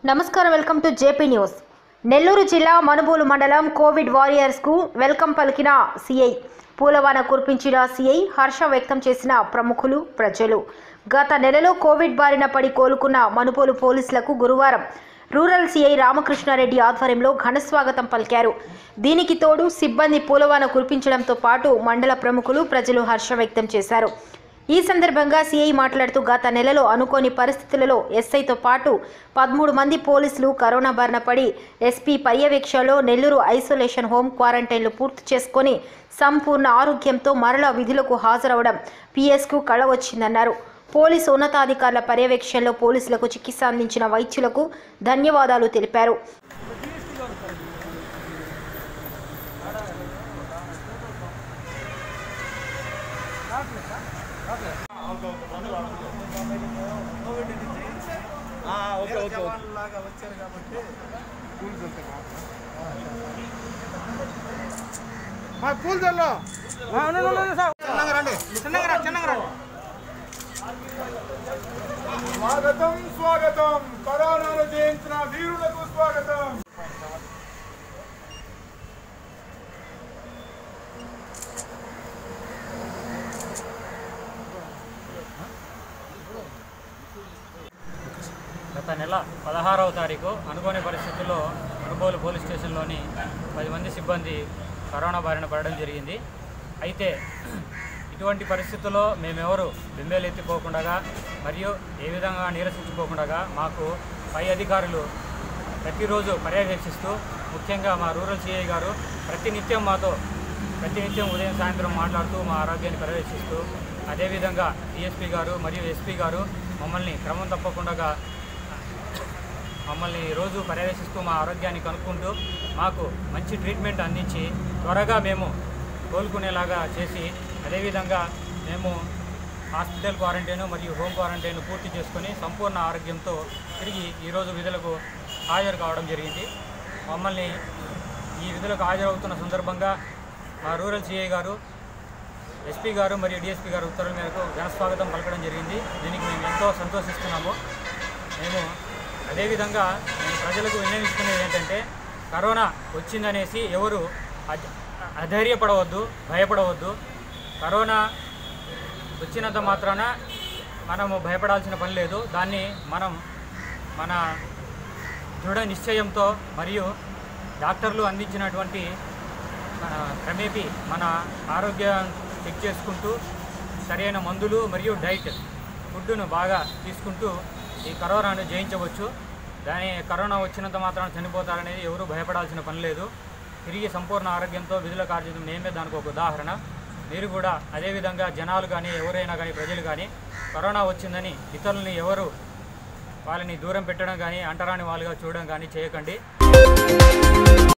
నమస్కారం welcome to JP news Nellore జిల్లా మనుబోలు మండలం కోవిడ్ వారియర్స్కు వెల్కమ్ పలికిన సీఐ పూలవాన కురిపించిన సీఐ హర్ష వ్యక్తం చేసిన ప్రముఖులు ప్రజలు గత నెలలో కోవిడ్ బారిన పడి కోలుకున్న మనుబోలు పోలీసులకు గురువారం రూరల్ సీఐ రామకృష్ణారెడ్డి ఆధ్వర్యంలో ఘనస్వాగతం పలికారు దీనికి తోడు సిబ్బంది పూలవాన కురిపించడంతో పాటు మండల ప్రముఖులు ప్రజలు హర్ష వ్యక్తం చేశారు ఈ సందర్భంగా సీఐ మాట్లాడుతూ గత నెలలో అనుకోని పరిస్థితులలో ఎస్ఐతో పాటు పదమూడు మంది పోలీసులు కరోనా బారిన పడి ఎస్పీ పర్యవేక్షణలో నెల్లూరు ఐసోలేషన్ హోమ్ క్వారంటైన్లు పూర్తి చేసుకొని సంపూర్ణ ఆరోగ్యంతో మరలా విధులకు హాజరవడం పిఎస్కు కళ వచ్చిందన్నారు పోలీసు ఉన్నతాధికారుల పర్యవేక్షణలో పోలీసులకు చికిత్స అందించిన వైద్యులకు ధన్యవాదాలు తెలిపారు ఓకే ఓకే ఓకే లాగా వచ్చారు కాబట్టి మా పూల్ జల్లో చిన్నగా రండి చిన్నగా రండి చిన్నగా రండి స్వాగతం స్వాగతం కరోనాను జయించిన వీరులకు స్వాగతం గత నెల పదహారవ తారీఖు అనుకోని పరిస్థితుల్లో అనుకోలు పోలీస్ స్టేషన్లోని పది మంది సిబ్బంది కరోనా బారిన పడడం జరిగింది అయితే ఇటువంటి పరిస్థితుల్లో మేమెవరు బెంబేలు ఎత్తిపోకుండా మరియు ఏ విధంగా నీరసించుకోకుండా మాకు పై అధికారులు ప్రతిరోజు పర్యవేక్షిస్తూ ముఖ్యంగా మా రూరల్ సిఐ గారు ప్రతినిత్యం మాతో ప్రతినిత్యం ఉదయం సాయంత్రం మాట్లాడుతూ మా ఆరోగ్యాన్ని పర్యవేక్షిస్తూ అదేవిధంగా డిఎస్పీ గారు మరియు ఎస్పీ గారు మమ్మల్ని క్రమం తప్పకుండా మమ్మల్ని రోజు పర్యవేక్షిస్తూ మా ఆరోగ్యాన్ని కనుక్కుంటూ మాకు మంచి ట్రీట్మెంట్ అందించి త్వరగా మేము కోలుకునేలాగా చేసి అదేవిధంగా మేము హాస్పిటల్ క్వారంటైన్ మరియు హోమ్ క్వారంటైన్ పూర్తి చేసుకొని సంపూర్ణ ఆరోగ్యంతో తిరిగి ఈరోజు విధులకు హాజరు కావడం జరిగింది మమ్మల్ని ఈ విధులకు హాజరవుతున్న సందర్భంగా మా రూరల్ సిఐ గారు ఎస్పీ గారు మరియు డిఎస్పీ గారు ఉత్తర్వుల మేరకు ఘనస్వాగతం పలకడం జరిగింది దీనికి మేము ఎంతో సంతోషిస్తున్నాము మేము అదేవిధంగా నేను ప్రజలకు విన్నవిస్తున్నది ఏంటంటే కరోనా వచ్చిందనేసి ఎవరు అధ- అధైర్యపడవద్దు భయపడవద్దు కరోనా వచ్చినంత మాత్రాన మనము భయపడాల్సిన పని లేదు దాన్ని మనం మన దృఢ నిశ్చయంతో మరియు డాక్టర్లు అందించినటువంటి మన క్రమేపీ మన ఆరోగ్యం చెక్ చేసుకుంటూ సరైన మందులు మరియు డైట్ ఫుడ్ను బాగా తీసుకుంటూ ఈ కరోనాను జయించవచ్చు దాని కరోనా వచ్చినంత మాత్రం చనిపోతారనేది ఎవరు భయపడాల్సిన పని లేదు తిరిగి సంపూర్ణ ఆరోగ్యంతో విధుల కార్యం మేమే దానికి ఒక ఉదాహరణ మీరు కూడా అదేవిధంగా జనాలు కానీ ఎవరైనా కానీ ప్రజలు కానీ కరోనా వచ్చిందని ఇతరులని ఎవరు వాళ్ళని దూరం పెట్టడం కానీ అంటరాని వాళ్ళుగా చూడడం కానీ చేయకండి